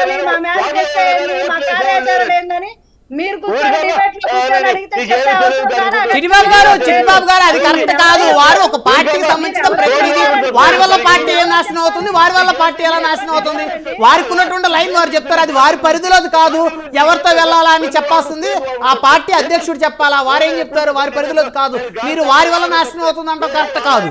ఏంటని మా మేనిఫెస్టో ఏంటి మా కార్యాచరణ ఏందని మీరు కూర్చొని డిబేట్ లో కూర్చొని అడిగితే చెప్పే అవసరం రాదా? చిట్టిబాబు గారు చిట్టిబాబు గారు అది కరెక్ట్ కాదు వారు ఒక పార్టీకి సంబంధించిన ప్రతినిధి వారి వల్ల పార్టీ ఏం నాశనం అవుతుంది వారి వల్ల పార్టీ ఎలా నాశనం అవుతుంది వారికి ఉన్నటువంటి లైన్ వారు చెప్తారు అది వారి పరిధిలోది కాదు ఎవరితో వెళ్ళాలా అని చెప్పాల్సింది ఆ పార్టీ అధ్యక్షుడు చెప్పాలా వారేం చెప్తారు వారి పరిధిలోది కాదు మీరు వారి వల్ల నాశనం అవుతుంది అంటే కరెక్ట్ కాదు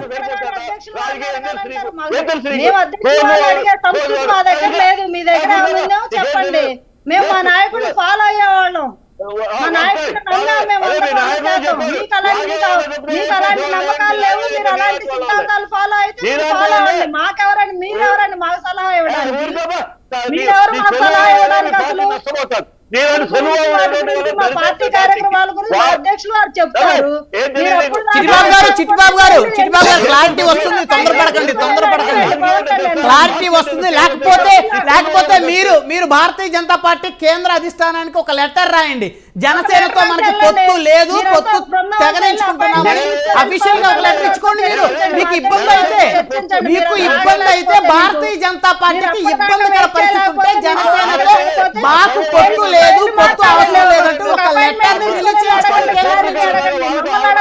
మేము అధ్యక్షులు వాళ్ళు అడిగే సంస్కృతి మా దగ్గర లేదు మీ దగ్గర ఏమైందో చెప్పండి మేము మా నాయకుడిని ఫాలో అయ్యేవాళ్ళం మా నాయకుడిని నమ్మాం మేము అందరం మాట్లాడతాం. మీకు అలాంటి మీకు అలాంటి నమ్మకాలు లేవు మీరు అలాంటి సిద్ధాంతాలు ఫాలో అయితే మీరు ఫాలో అవ్వండి మాకెవరండి మీరెవరండి మాకు సలహా ఇవ్వడానికి మీరెవరు మాకు సలహా ఇవ్వడానికి అసలు మా పార్టీ కార్యక్రమాల గురించి మా అధ్యక్షులు వారు చెప్తారు మీరు అప్పుడు దాకా చిట్టిబాబు గారు చిట్టిబాబు గారు చిట్టిబాబు గారు క్లారిటీ వస్తుంది తొందరపడకండి తొందరపడకండి క్లారిటీ వస్తుంది లేకపోతే లేకపోతే మీరు మీరు భారతీయ జనతా పార్టీ కేంద్ర అధిష్టానానికి ఒక లెటర్ రాయండి జనసేనతో మనకి పొత్తు లేదు పొత్తు తెగరించుకుంటున్నామని అఫీషియల్ గా ఒక లెటర్ ఇచ్చుకోండి మీరు మీకు ఇబ్బంది అయితే మీకు ఇబ్బంది అయితే భారతీయ జనతా పార్టీకి ఇబ్బందికర పరిస్థితి ఉంటే జనసేనతో మాకు పొత్తు లేదు పొత్తు అవసరం లేదంటూ ఒక లెటర్ ని రిలీజ్ చేసుకోండి కేంద్ర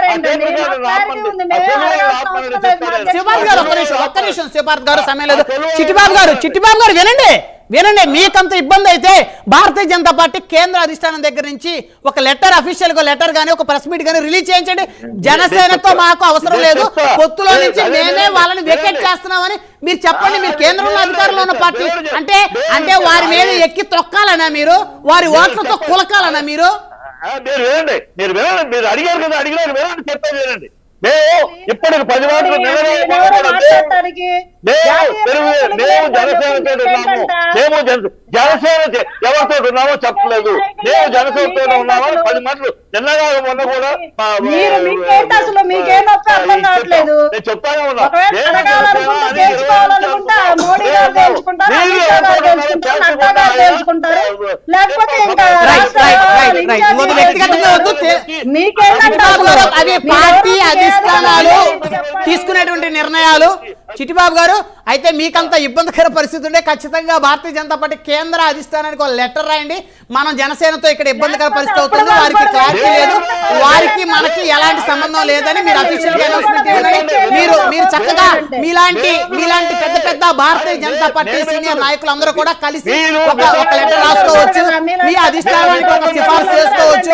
శివబాబు గారు ఒక్క నిమిషం ఒక్క నిమిషం శివబాబు గారు సమయం లేదు చిట్టిబాబు గారు చిట్టిబాబు గారు వినండి వినండి మీకంత ఇబ్బంది అయితే భారతీయ జనతా పార్టీ కేంద్ర అధిష్టానం దగ్గర నుంచి ఒక లెటర్ అఫీషియల్ గా లెటర్ గానీ ఒక ప్రెస్ మీట్ గానీ రిలీజ్ చేయించండి జనసేనతో మాకు అవసరం లేదు పొత్తులో నుంచి మేమే వాళ్ళని వెకెట్ చేస్తున్నామని మీరు చెప్పండి మీరు కేంద్రంలో అధికారంలో ఉన్న పార్టీ అంటే అంటే వారి మీద ఎక్కి తొక్కాలనా మీరు వారి ఓట్లతో కులకాలనా మీరు ఆ, మీరు వినండి మీరు వినండి మీరు అడిగారు కదా అడిగినారు వినండి చెప్పేది వినండి మేము ఇప్పటికి పది మాటలు మాట్లాడటానికి మేము పెరుగు మేము జనసేనతో ఉన్నాము మేము జన- జనసేన చే- ఎవరితో ఉన్నామో చెప్పలేదు మేము జనసేనతో ఉన్నామని పది మాటలు నిన్నగా మొన్న కూడా మా- మీరు మీకేంటి అసలు మీకేం నొప్పి అర్థం కావట్లేదు నేను చెప్తానే ఉన్నా ఒకవేళ మేము అడగాలనుకుంటే జనసేన అని తెలుసుకోవాలనుకుంటే ఆ మోడీ గారు తెలుసుకుంటారు అమిత్ షా గారు తెలుసుకుంటారు నడ్డా గారు తెలుసుకుంటారు లేకపోతే ఇంకా రైట్ రైట్ రైట్ రైట్ ఇంకొక వ్యక్తిగతంగా వద్దు తే- మీకేంటంటే చిట్టిబాబు గారు అవి మీరు పార్టీ ఎవరు అధిష్టానాలు చెప్పండి. తీసుకునేటువంటి నిర్ణయాలు చిట్టిబాబు గారు అయితే మీకంత ఇబ్బందికర పరిస్థితి ఉంటే ఖచ్చితంగా భారతీయ జనతా పార్టీ కేంద్ర అధిష్టానానికి ఒక లెటర్ రాయండి మనం జనసేనతో ఇక్కడ ఇబ్బందికర పరిస్థితి అవుతుంది వారికి క్లారిటీ లేదు వారికి మనకి ఎలాంటి సంబంధం లేదని మీరు అఫీషియల్ గా అనౌన్స్మెంట్ ఇవ్వండి మీరు మీరు చక్కగా మీలాంటి మీలాంటి పెద్ద పెద్ద భారతీయ జనతా పార్టీ సీనియర్ నాయకులు అందరూ కూడా కలిసి ఒక ఒక లెటర్ రాసుకోవచ్చు మీ అధిష్టానానికి ఒక సిఫార్సు చేసుకోవచ్చు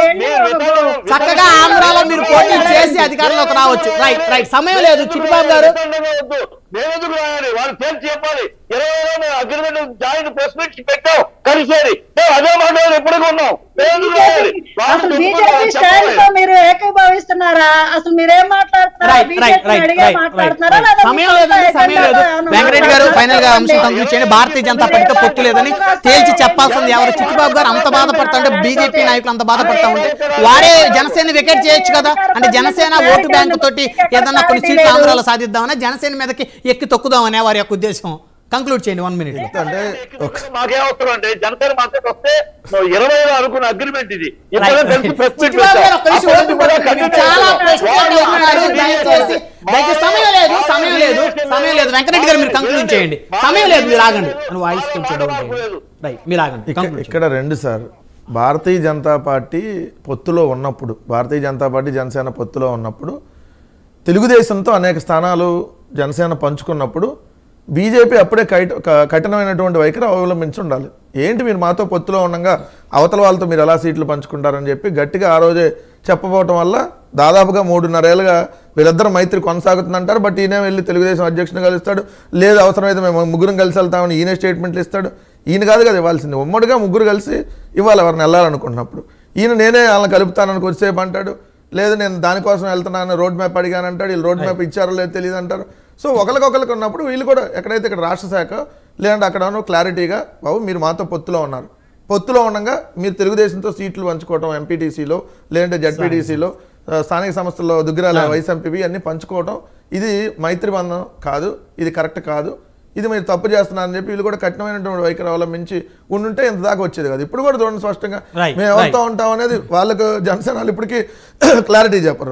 చక్కగా ఆంధ్రాలో మీరు పోటీ చేసి అధికారంలోకి రావచ్చు రైట్ రైట్ సమయం లేదు చిట్టిబాబు గారు మేమెందుకు రాయాలి వాళ్ళు తేల్చి చెప్పాలి ఇరవై అగ్రిమెంట్ జాయింట్ ప్రెస్ మీట్ పెట్టాం కలిసేది మేము అదే మాట్లాడాలి ఎప్పటికీ ఉన్నాం మేమెందుకు రాయాలి అసలు బీజేపీ స్టాండ్ తో మీరు ఏకీభవిస్తున్నారా అసలు మీరేం మాట్లాడుతున్నారా రైట్ రైట్ బీజేపీ రైట్ అడిగే రైట్ మాట్లాడుతున్నారా రైట్ లేదా సమయం మీ లేదండి సొంత సమయం లేదు ఎజెండాతో ఏమన్నా వెంకటరెడ్డి గారు ఫైనల్ గా అంశం మాట్లాడుతున్నారా? కంక్లూడ్ చేయండి భారతీయ జనతా పార్టీతో పొత్తు లేదని తేల్చి చెప్పాల్సింది ఎవరు చిట్టిబాబు గారు అంత బాధపడుతుంటే బీజేపీ నాయకులు అంత బాధపడతా ఉంటే వారే జనసేన వికెట్ చేయొచ్చు కదా అంటే జనసేన ఓటు బ్యాంకు తోటి ఏదన్నా కొన్ని సీట్లు ఆంధ్రాలో సాధిద్దామని జనసేన మీదకి ఎక్కి తొక్కుదామనే వారి యొక్క ఉద్దేశం కంక్లూడ్ చేయండి వన్ మినిట్ అంటే ఒక మాకే అవసరం అంటే జనసేన మార్కెట్ వస్తే ఇరవై అనుకున్న అగ్రిమెంట్ ఇది ఇప్పుడే రైట్ కలిసి ప్రెస్ మీట్ చిట్టిబాబు గారు ఒక్క నిమిషం అప్పటికి కూడా ఓపిక పడండి. మీరు continue చాలా చేస్తాం. ప్రశ్నలు వాళ్ళు అడుగుతున్నారు వాళ్ళు దయచేసి దయచేసి సమయం లేదు సమయం లేదు సమయం లేదు వెంకటరెడ్డి గారు మీరు కంక్లూడ్ చేయండి సమయం లేదు మీరు ఆగండి అని వాయిస్ కొంచెం డౌన్ చేయండి రైట్ మీరు ఆగండి ఇక్కడ కంక్లూడ్ ఇక్కడ రెండు సార్ భారతీయ జనతా పార్టీ పొత్తులో ఉన్నప్పుడు భారతీయ జనతా పార్టీ జనసేన పొత్తులో ఉన్నప్పుడు తెలుగుదేశంతో అనేక స్థానాలు జనసేన పంచుకున్నప్పుడు బీజేపీ అప్పుడే కైట క- కఠినమైనటువంటి వైఖరి అవలంబించి ఉండాలి ఏంటి మీరు మాతో పొత్తులో ఉండగా అవతల వాళ్ళతో మీరు ఎలా సీట్లు పంచుకుంటారని చెప్పి గట్టిగా ఆ రోజే చెప్పబోవటం వల్ల దాదాపుగా మూడున్నరేళ్ళుగా వీళ్ళిద్దరు మైత్రి కొనసాగుతుందంటారు బట్ ఈయన వెళ్ళి తెలుగుదేశం అధ్యక్షుని కలుస్తాడు లేదు అవసరమైతే మేము ముగ్గురం కలిసి వెళ్తామని ఈయన స్టేట్మెంట్లు ఇస్తాడు ఈయన కాదు కదా ఇవ్వాల్సింది ఉమ్మడిగా ముగ్గురు కలిసి ఇవ్వాలి ఎవరిని వెళ్ళాలనుకుంటున్నప్పుడు ఈయన నేనే వాళ్ళని కలుపుతానని కొద్దిసేపు అంటాడు లేదు నేను దానికోసం వెళ్తున్నాను రోడ్ మ్యాప్ అడిగాను అంటాడు వీళ్ళు రోడ్ మ్యాప్ ఇచ్చారో లేదో తెలియదు అంటారు సో ఒకరికొకరికి ఉన్నప్పుడు వీళ్ళు కూడా ఎక్కడైతే ఇక్కడ రాష్ట్ర శాఖ లేదంటే అక్కడ ఉన్న క్లారిటీగా బాబు మీరు మాతో పొత్తులో ఉన్నారు పొత్తులో ఉండగా మీరు తెలుగుదేశంతో సీట్లు పంచుకోవటం ఎంపీటీసీలో లేదంటే జడ్పీటీసీలో స్థానిక సంస్థల్లో దుగ్గిరాల వైస్ ఎంపీవి అన్ని పంచుకోవటం ఇది మైత్రి బంధం కాదు ఇది కరెక్ట్ కాదు ఇది మీరు తప్పు చేస్తున్నారని చెప్పి వీళ్ళు కూడా కఠినమైనటువంటి వైఖరి అవలంబించి ఉండుంటే ఇంత దాకా వచ్చేది కాదు ఇప్పుడు కూడా చూడండి స్పష్టంగా Right, మేము ఎవరితో ఉంటాం అనేది వాళ్ళకు జనసేన వాళ్ళు ఇప్పటికీ క్లారిటీ చెప్పరు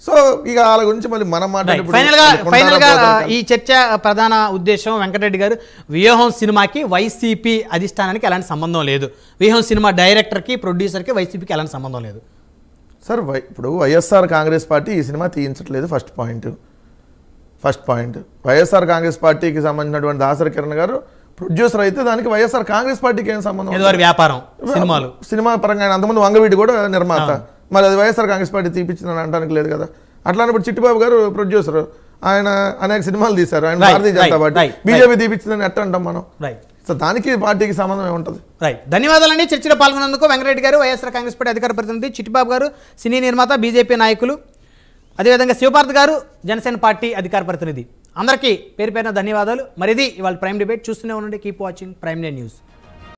సో ఇక వాళ్ళ గురించి మళ్ళీ మనం మాట్లాడేటప్పుడు ఫైనల్ గా వాళ్ళు కొంటారా, ఫైనల్ గా పోతారా? ఈ చర్చ ప్రధాన ఉద్దేశం వెంకటరెడ్డి గారు వ్యూహం సినిమాకి వైసీపీ అధిష్టానానికి ఎలాంటి సంబంధం లేదు వ్యూహం సినిమా డైరెక్టర్ కి ప్రొడ్యూసర్ కి వైసీపీకి ఎలాంటి సంబంధం లేదు సార్ వై ఇప్పుడు వైఎస్ఆర్ కాంగ్రెస్ పార్టీ ఈ సినిమా తీయించట్లేదు first point first point YSR Congress పార్టీకి సంబంధించినటువంటి దాసరి కిరణ్ గారు ప్రొడ్యూసర్ అయితే దానికి వైఎస్ఆర్ కాంగ్రెస్ పార్టీకి ఏం సంబంధం ఏదో వారి వ్యాపారం సినిమాలు సినిమా పరంగా ఆయన అంతకుముందు వంగవీటి కూడా నిర్మాత మరి అది వైఎస్ఆర్ కాంగ్రెస్ పార్టీ తీపించిందని అనడానికి లేదు కదా అట్లా ఇప్పుడు చిట్టిబాబు గారు ప్రొడ్యూసర్ ఆయన అనేక సినిమాలు తీశారు ఆయన Right, Bharatiya Janata right, Party right, BJP తీపించిందని ఎట్ట అంటాం మనం రైట్ సో దానికి పార్టీకి సంబంధం ఏముంటుంది రైట్ ధన్యవాదాలండి చర్చలో పాల్గొన్నందుకు వెంకటరెడ్డి గారు వైఎస్ఆర్ కాంగ్రెస్ పార్టీ అధికార ప్రతినిధి చిట్టిబాబు గారు సినీ నిర్మాత బీజేపీ నాయకులు అదేవిధంగా శివపార్త్ గారు జనసేన పార్టీ అధికార ప్రతినిధి అందరికీ పేరు పేరున ధన్యవాదాలు మరిది ఇవాళ ప్రైమ్ డిబేట్ చూస్తూనే ఉండండి keep watching Prime Day news